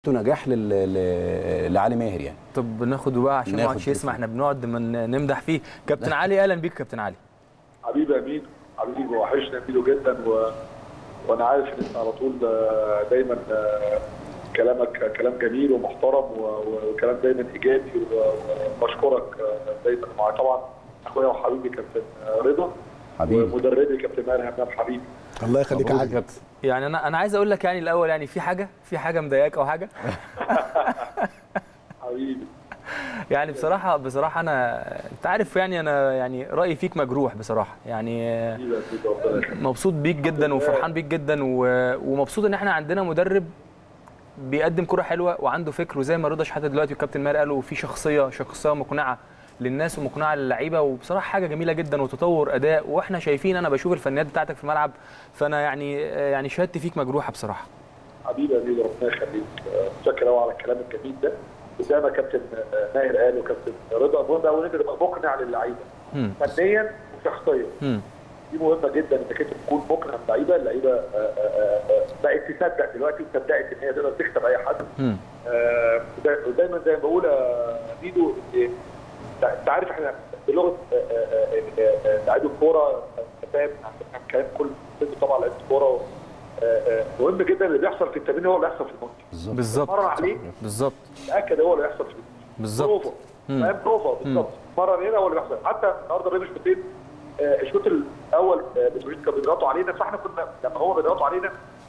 نجاح لل... ل- لعلي ماهر يعني طب ناخده بقى عشان ما ناخد حدش يسمع تليفون. احنا بنقعد من نمدح فيه كابتن علي اهلا بيك كابتن علي حبيبي امين حبيبي وحشنا امينه جدا و... وانا عارف ان انت على طول آه، دايما آه، كلامك كلام جميل ومحترم و... و- وكلام دايما ايجابي و- وبشكرك آه، دايما مع طبعا اخويا وحبيبي كابتن آه، رضا حبيبي ومدربي كابتن ماهر همام حبيبي الله يخليك يا مبروك علي كابتن يعني انا انا عايز اقول لك يعني الاول يعني في حاجه في حاجه مضايقاك او حاجه حبيبي يعني بصراحه بصراحه انا انت عارف يعني انا يعني رايي فيك مجروح بصراحه يعني حبيبي أكيد ربنا يخليك مبسوط بيك جدا وفرحان بيك جدا و- ومبسوط ان احنا عندنا مدرب بيقدم كرة حلوه وعنده فكر وزي ما رضا شحاته دلوقتي والكابتن ماهر قالوا في شخصيه شخصيه مقنعه للناس ومقنعه للعيبه وبصراحه حاجه جميله جدا وتطور اداء واحنا شايفين انا بشوف الفنيات بتاعتك في الملعب فانا يعني يعني شهادتي فيك مجروحه بصراحه حبيبي امين ربنا يخليك آه، متشكر قوي على الكلام الجميل ده وزي ما كابتن آه، ماهر قال وكابتن رضا مهم قوي ان انت تبقى مقنع للعيبه مم. فنيا وشخصيا مم. دي مهمه جدا انك انت تكون مقنع للعيبه، اللعيبه آه، آه، آه، بقت تصدق دلوقتي وصدقت ان هي تقدر تكسب اي حد. مم. آه، ودا- ودايما زي ما بقول يا ميدو إن انت أنت عارف احنا بلغه آه، آه، آه، آه، لعيب الكوره أنت فاهم احنا كلام كل سن طبعا لعيب الكوره آه، آه، مهم جدا اللي بيحصل في التمرين هو اللي يحصل في الماتش. بالظبط مرة عليه بالظبط تاكد هو اللي يحصل في الماتش. بالظبط بروفا مم. فاهم بروفا بالظبط مره هنا هو اللي بيحصل حتى النهارده بين الشوطين آه، الشوط الاول آه، بتروجيت كانوا بيضغطوا علينا فاحنا كنا لما هو بيضغطوا علينا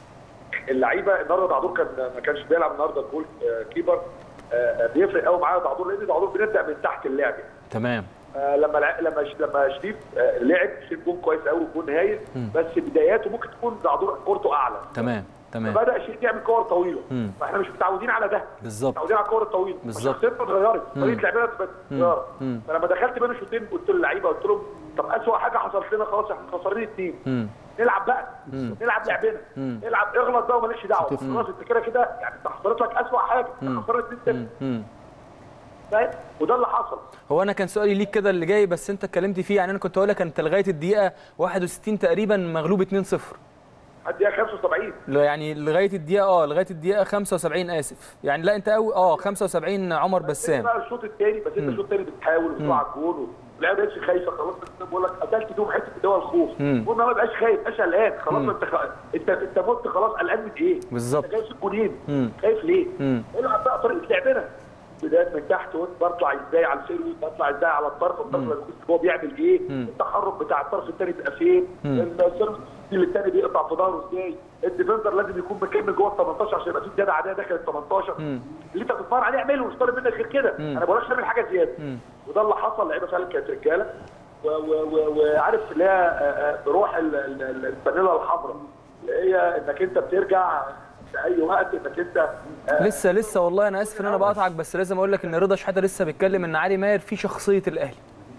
اللعيبه النهارده دعدور كان ما كانش بيلعب النهارده الجول آه، كيبر آه، آه، بيفرق قوي معايا دعدور لان دعدور بنبدا من تحت اللعب يعني. تمام آه، لما لع- لما ش- لما شريف آه، لعب شريف جون كويس قوي وجون هايل بس بداياته ممكن تكون دعدور كورته اعلى تمام تمام فبدا شريف يعمل كور طويله مم. فاحنا مش متعودين على ده بالظبط متعودين على الكور الطويله بالظبط. شخصيتنا اتغيرت طريقه لعبنا اتغيرت مم. فلما دخلت بين الشوطين قلت للعيبه قلت لهم طب اسوء حاجه حصلت لنا خلاص احنا خسرانين اثنين مم. نلعب بقى نلعب لعبنا مم. نلعب اغلط بقى ومالكش دعوه خلاص انت كده كده يعني انت حصلت لك اسوء حاجه انت خسرت 2 مم. فاهم وده اللي حصل هو انا كان سؤالي ليك كده اللي جاي بس انت اتكلمت فيه يعني انا كنت هقول لك انت لغايه الدقيقه 61 تقريبا مغلوب 2-0 لحد دقيقه 75 لا يعني لغايه الدقيقه اه لغايه الدقيقه 75 اسف يعني لا انت قوي اه 75 عمر بسام بقى الشوط الثاني بس انت الشوط الثاني بتحاول وبتطلع على الجول واللعيبه ما بقتش خايفه خلاص انت بقول لك قتلت فيهم حته اللي هو الخوف مم. قلنا ما بقاش خايف ما بقاش قلقان خلاص انت خ... انت انت مت خلاص قلقان من ايه؟ بالظبط. انت جاي في جولين مم. خايف ليه؟ مم. العب بقى طريقه لعبنا بدايه من تحت وانت بطلع ازاي على الفيرويد بطلع ازاي على الطرف الطرف اللي هو بيعمل ايه التحرك بتاع الطرف الثاني بيبقى فين السيرف اللي الثاني بيقطع في ظهره ازاي الديفندر لازم يكون مكمل جوه ال 18 عشان يبقى في زياده عاديه داخل ال 18 اللي انت بتتفرج عليه اعمله مش طالب منك غير كده انا ما بقولكش تعمل حاجه زياده وده اللي حصل اللعيبه فعلا كانت رجاله و- و- و- وعارف اللي هي آه، آه، بروح ال- ال- ال- الفانيلا الحمراء اللي هي انك انت بترجع في اي وقت انك انت آه، لسه لسه والله انا اسف ان انا بقطعك بس لازم اقول لك ان رضا شحاته لسه بيتكلم ان علي ماهر في شخصيه الاهلي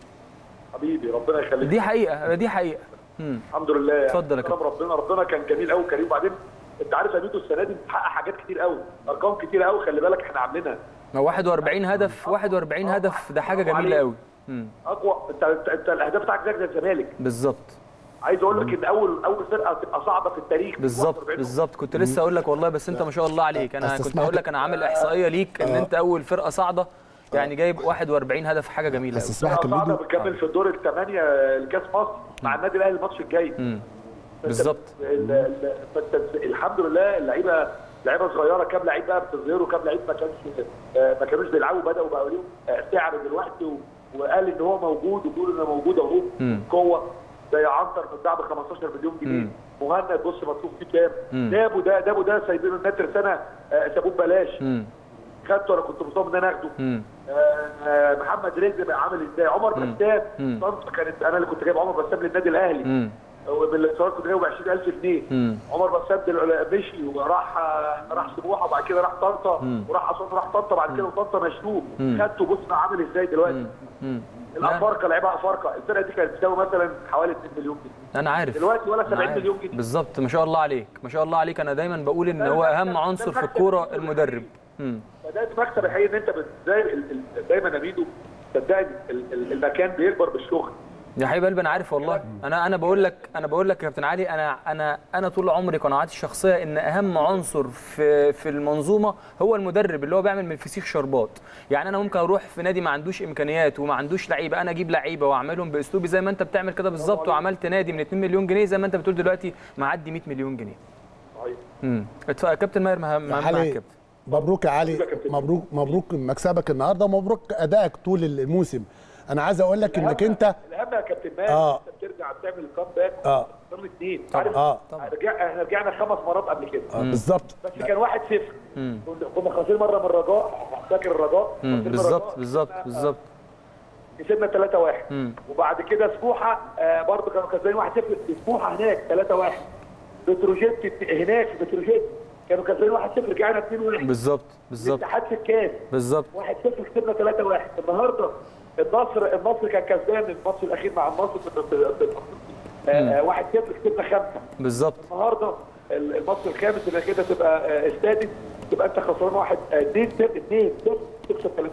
حبيبي ربنا يخليك دي حقيقه دي حقيقه مم. الحمد لله يعني اتفضل يا كرم ربنا ربنا كان جميل قوي كريم وبعدين انت عارف يا ميدو السنه دي بتحقق حاجات كتير قوي ارقام كتير قوي خلي بالك احنا عاملينها ما 41 هدف 41 هدف ده حاجه جميله قوي مم. اقوى انت انت, انت الاهداف بتاعك زي زي الزمالك بالظبط عايز اقول لك ان اول اول فرقه تبقى صاعده في التاريخ بالظبط 41 بالظبط كنت لسه اقول لك والله بس انت ما شاء الله عليك انا كنت استسمعت- اقول لك انا عامل احصائيه ليك ان انت اول فرقه صاعده يعني جايب 41 هدف حاجه جميله بس قوي اسمعك فرقه صاعده ميدو بتكمل في الدور الثمانيه لكاس مصر مع النادي الاهلي الماتش الجاي مم. فأنت- بالظبط. ال- ال- فأنت الحمد لله اللعيبه لعيبه صغيره كام لعيب بقى بتظهر وكام لعيب ما كانش آه، ما كانوش بيلعبوا بداوا بقى ليهم آه، سعر دلوقتي و- وقال ان هو موجود وبيقول انه موجود اهو مم. قوه زي عنتر متباع ب 15 مليون جنيه مم. مهند بص مصروف فيه كام مم. دابو ده دابو ده سايبينه النتر سنه آه، سابوه ببلاش مم. خدته انا كنت مصاب ان انا اخده مم. آه، آه، محمد رزق بقى عامل ازاي عمر بسام مم. طنطا كانت انا اللي كنت جايب عمر بسام للنادي الاهلي مم. ومن الاتصالات كنت جايبه ب 20000 جنيه مم. عمر بسام دل- مشي وراح راح سموحه وبعد كده راح طنطا مم. وراح اسوان راح طنطا بعد كده طنطا مشلوه مم. خدته بص بقى عامل ازاي دلوقتي مم. الافارقه لعيبه افارقه الفرقه دي كانت تساوي مثلا حوالي 2 مليون جنيه انا عارف دلوقتي ولا أنا 70 عارف. مليون جنيه بالظبط ما شاء الله عليك ما شاء الله عليك انا دايما بقول ان هو اهم عنصر في الكوره المدرب مم. فده مكسب الحقيقي ان انت بت- زي ال- ال- دايما يا ميدو صدقني ال- ال- المكان بيكبر بالشغل يا حبيب قلبي انا عارف والله انا انا بقول لك انا بقول لك يا كابتن علي انا انا انا طول عمري قناعاتي الشخصيه ان اهم عنصر في في المنظومه هو المدرب اللي هو بيعمل من الفسيخ شربات يعني انا ممكن اروح في نادي ما عندوش امكانيات وما عندوش لعيبه انا اجيب لعيبه واعملهم باسلوبي زي ما انت بتعمل كده بالظبط وعملت نادي من 2 مليون جنيه زي ما انت بتقول دلوقتي معدي 100 مليون جنيه صحيح امم اتفضل يا كابتن ماهر مهم يا معاك علي كابتن مبروك يا علي مبروك مبروك مكسبك النهارده ومبروك ادائك طول الموسم انا عايز اقول لك انك انت الاهم يا كابتن ماهر آه. انت بترجع تعمل الكامباك اه ضمن اثنين اه رجع احنا رجعنا خمس مرات قبل كده آه، بالظبط بس كان 1 0 كنا كنا خاسرين مره من الرجاء فاكر الرجاء مم، خاسرين من بالظبط الرجاء. بالظبط كسبنا- بالظبط كسبنا 3 1 مم. وبعد كده سموحه آه برضه كانوا كسبانين 1 0 سموحه هناك 3 1 بتروجيت هناك في بتروجيت كانوا كسبانين 1 0 رجعنا 2 1 بالظبط بالظبط الاتحاد في الكاس بالظبط 1 0 كسبنا 3 1 النهارده النصر النصر كان كسبان الماتش الاخير مع النصر في في- في 1 0 كسبنا 5 بالظبط النهارده ال- الماتش الخامس اللي كده تبقى آه، استادت تبقى انت خسران واحد 2 0 2 0 تكسب 3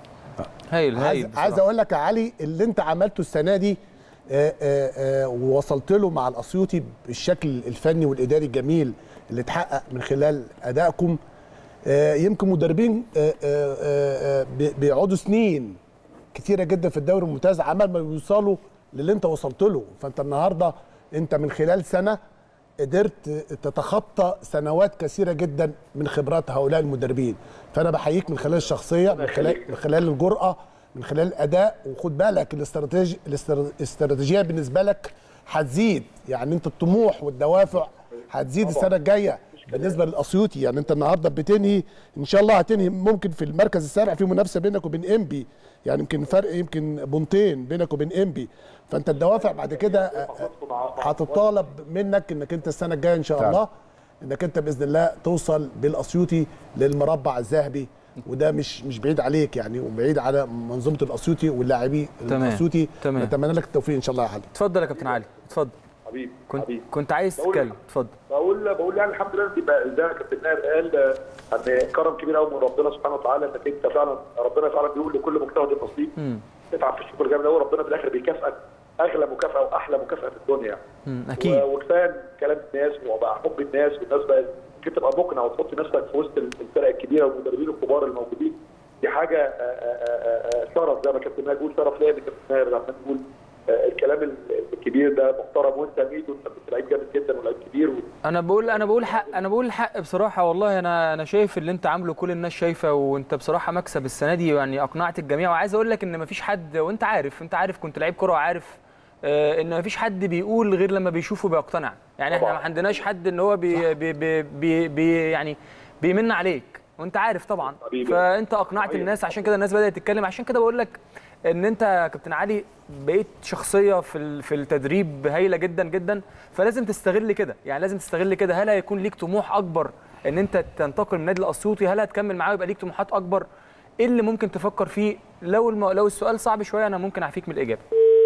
هايل هايل عايز بصراحة. عايز اقول لك يا علي اللي انت عملته السنه دي آه، آه، آه، ووصلت له مع الاسيوطي بالشكل الفني والاداري الجميل اللي اتحقق من خلال ادائكم آه، يمكن مدربين آه، آه، آه، بي- بيقعدوا سنين كتيره جدا في الدوري الممتاز عمل ما يوصلوا للي انت وصلت له فانت النهارده انت من خلال سنه قدرت تتخطى سنوات كثيره جدا من خبرات هؤلاء المدربين فانا بحييك من خلال الشخصيه من خلال من خلال الجرأه من خلال الاداء وخد بالك الاستراتيجي الاستر- الاستراتيجيه بالنسبه لك هتزيد يعني انت الطموح والدوافع هتزيد السنه الجايه بالنسبه للاسيوطي يعني انت النهارده بتنهي ان شاء الله هتنهي ممكن في المركز السابع في منافسه بينك وبين انبي يعني يمكن فرق يمكن بونتين بينك وبين انبي فانت الدوافع بعد كده آه، آه، هتطالب منك انك انت السنه الجايه ان شاء فعلا. الله انك انت باذن الله توصل بالاسيوطي للمربع الذهبي وده مش مش بعيد عليك يعني وبعيد على منظومه الاسيوطي واللاعبين تمام. الاسيوطي تمام. نتمنى لك التوفيق ان شاء الله يا علي اتفضل يا كابتن علي اتفضل حبيبي كنت حبيبي كنت عايز بقول- تتكلم اتفضل بقول بقول يعني الحمد لله تبقى زي ما كابتن ماهر قال آه، ان كرم كبير قوي من ربنا سبحانه وتعالى انك انت فعلا ربنا فعلا بيقول لكل مجتهد نصيب مم. تتعب في الشغل جامد قوي ربنا في الاخر بيكافئك اغلى مكافاه واحلى مكافاه في الدنيا يعني. مم. اكيد و- وكفايه كلام الناس وبقى حب الناس والناس بقى ممكن تبقى مقنع وتحط نفسك في وسط الفرق الكبيره والمدربين الكبار الموجودين دي حاجه آه، آه، آه، آه، شرف زي ما كابتن ماهر بيقول شرف ليا ان كابتن ماهر لما نقول آه، الكلام ال- الكبير ده محترم وانت ميدو انت كنت لعيب جامد جدا ولعيب كبير و- انا بقول انا بقول حق انا بقول الحق بصراحه والله انا انا شايف اللي انت عامله كل الناس شايفه وانت بصراحه مكسب السنه دي يعني اقنعت الجميع وعايز اقول لك ان مفيش حد وانت عارف انت عارف كنت لعيب كوره وعارف آه، ان مفيش حد بيقول غير لما بيشوفه بيقتنع يعني احنا طبعاً. ما عندناش حد ان هو بي بي بي بي بي يعني بيمن عليك وانت عارف طبعا حبيبي. فانت اقنعت صحيح. الناس عشان كده الناس بدات تتكلم عشان كده بقول لك ان انت يا كابتن علي بقيت شخصيه في ال- في التدريب هايله جدا جدا فلازم تستغل كده يعني لازم تستغل كده هل هيكون ليك طموح اكبر ان انت تنتقل من النادي الاسيوطي هل هتكمل معاه ويبقى ليك طموحات اكبر ايه اللي ممكن تفكر فيه لو الم... لو السؤال صعب شويه انا ممكن اعفيك من الاجابه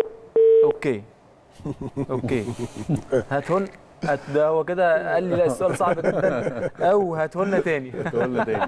اوكي اوكي هاتهن هت ده هو كده قال لي لا السؤال صعب جدا او هاتهن تاني تقول تاني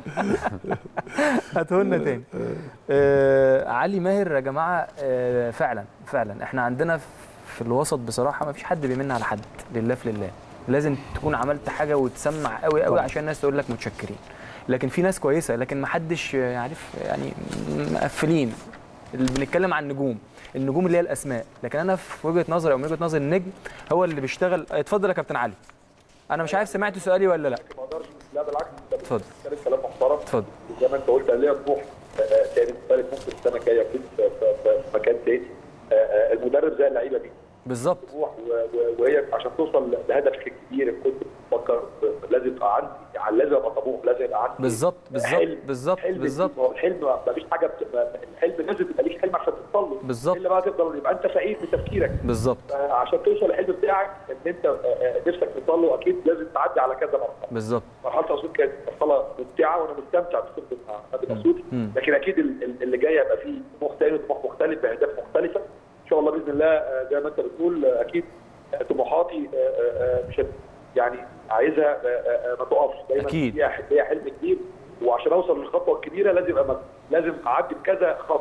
هاتهولنا تاني آه علي ماهر يا جماعه آه فعلا فعلا احنا عندنا في الوسط بصراحه ما فيش حد بيمن على حد لله في لله لازم تكون عملت حاجه وتسمع قوي قوي عشان الناس تقول لك متشكرين لكن في ناس كويسه لكن ما حدش يعرف يعني مقفلين اللي بنتكلم عن النجوم النجوم اللي هي الاسماء لكن انا في وجهه نظري او من وجهه نظر النجم هو اللي بيشتغل اتفضل يا كابتن علي انا مش عارف سمعت سؤالي ولا لا ما اقدرش لا بالعكس انت اتفضل. بتتكلم كلام محترم اتفضل زي ما انت قلت أنا ليا طموح آه، آه، تاني مختلف ممكن السنه الجايه اكون في في- في- في مكان تاني آه، آه، المدرب زي اللعيبه دي بالظبط طموح و- و- وهي عشان توصل لهدفك الكبير كنت بتفكر ب- لازم يبقى عندي يعني لازم ابقى طموح لازم يبقى عندي بالظبط بالظبط حلم. بالظبط حلم بالظبط هو الحلم ما فيش حاجه بتبقى الحلم لازم يبقى ليك حلم عشان توصل له بالظبط. الا بقى تفضل يبقى انت فقير في تفكيرك بالظبط عشان توصل للحلم بتاعك ان انت آه، آه، نفسك توصل له اكيد لازم تعدي على كذا مرحله بالظبط مرحله اسيوط كانت مرحله ممتعه وانا مستمتع بصدق مع نادي اسيوط لكن اكيد ال- ال- اللي جاي هيبقى فيه طموح تاني وطموح مختلف باهداف مختلفه ان شاء الله باذن الله آه، زي ما انت بتقول آه، اكيد آه، طموحاتي آه، آه، آه، مش هت- يعني عايزها آه، آه، آه، ما تقفش دايما أكيد. ليها ليها حلم كبير وعشان اوصل للخطوه الكبيره لازم أبقى لازم اعدي بكذا خطوه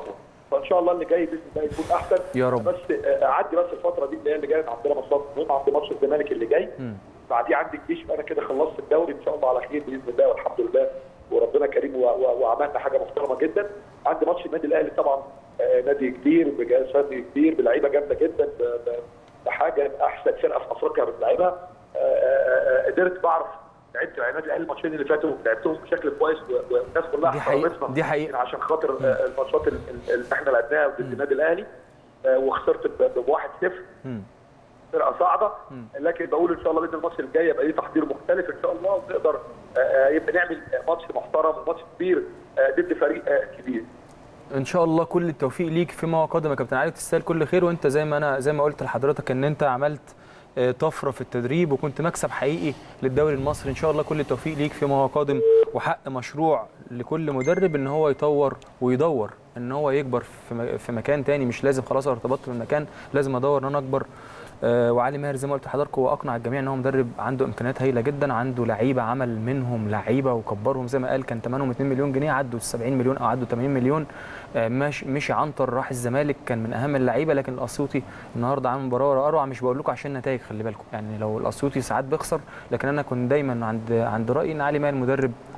فان شاء الله اللي جاي باذن الله يكون احسن يا رب. بس آه، اعدي بس الفتره دي اللي هي اللي جايه عندنا ماتشات مهمه عندي ماتش الزمالك اللي جاي مم. بعديه عندي الجيش فانا كده خلصت الدوري ان شاء الله على خير باذن الله والحمد لله وربنا كريم و- و- وعملنا حاجه محترمه جدا عندي ماتش النادي الاهلي طبعا آه، نادي كبير بجهاز فني كبير بلعيبه جامده جدا ب- ب- بحاجه احسن فرقه في افريقيا بتلعبها آه، آه، آه، قدرت بعرف لعبت مع النادي الاهلي الماتشين اللي فاتوا لعبتهم بشكل كويس و- والناس كلها دي حقيقة- احترمتنا دي حقيقة. يمكن عشان خاطر آه، الماتشات ال- ال- اللي احنا لعبناها ضد النادي الاهلي آه، وخسرت ب- ب 1-0 مم. فرقه صاعده لكن بقول ان شاء الله باذن الماتش الجاي يبقى ليه تحضير مختلف ان شاء الله ونقدر آه، آه، يبقى نعمل ماتش محترم وماتش كبير آه، ضد فريق آه، كبير ان شاء الله كل التوفيق ليك فيما قدم يا كابتن علي تستاهل كل خير وانت زي ما انا زي ما قلت لحضرتك ان انت عملت آه، طفره في التدريب وكنت مكسب حقيقي للدوري المصري ان شاء الله كل التوفيق ليك فيما هو قادم وحق مشروع لكل مدرب ان هو يطور ويدور ان هو يكبر في م- في مكان تاني مش لازم خلاص أنا ارتبطت بالمكان لازم ادور ان انا اكبر آه، وعلي ماهر زي ما قلت لحضرتك هو اقنع الجميع ان هو مدرب عنده امكانيات هايله جدا عنده لعيبه عمل منهم لعيبه وكبرهم زي ما قال كان ثمنهم 2 مليون جنيه عدوا 70 مليون او عدوا 80 مليون آه، مش مشي عنتر راح الزمالك كان من اهم اللعيبه لكن الاسيوطي النهارده عامل مباراه اروع مش بقول لكم عشان نتائج خلي بالكم يعني لو الاسيوطي ساعات بيخسر لكن انا كنت دايما عند عند رايي ان علي ماهر مدرب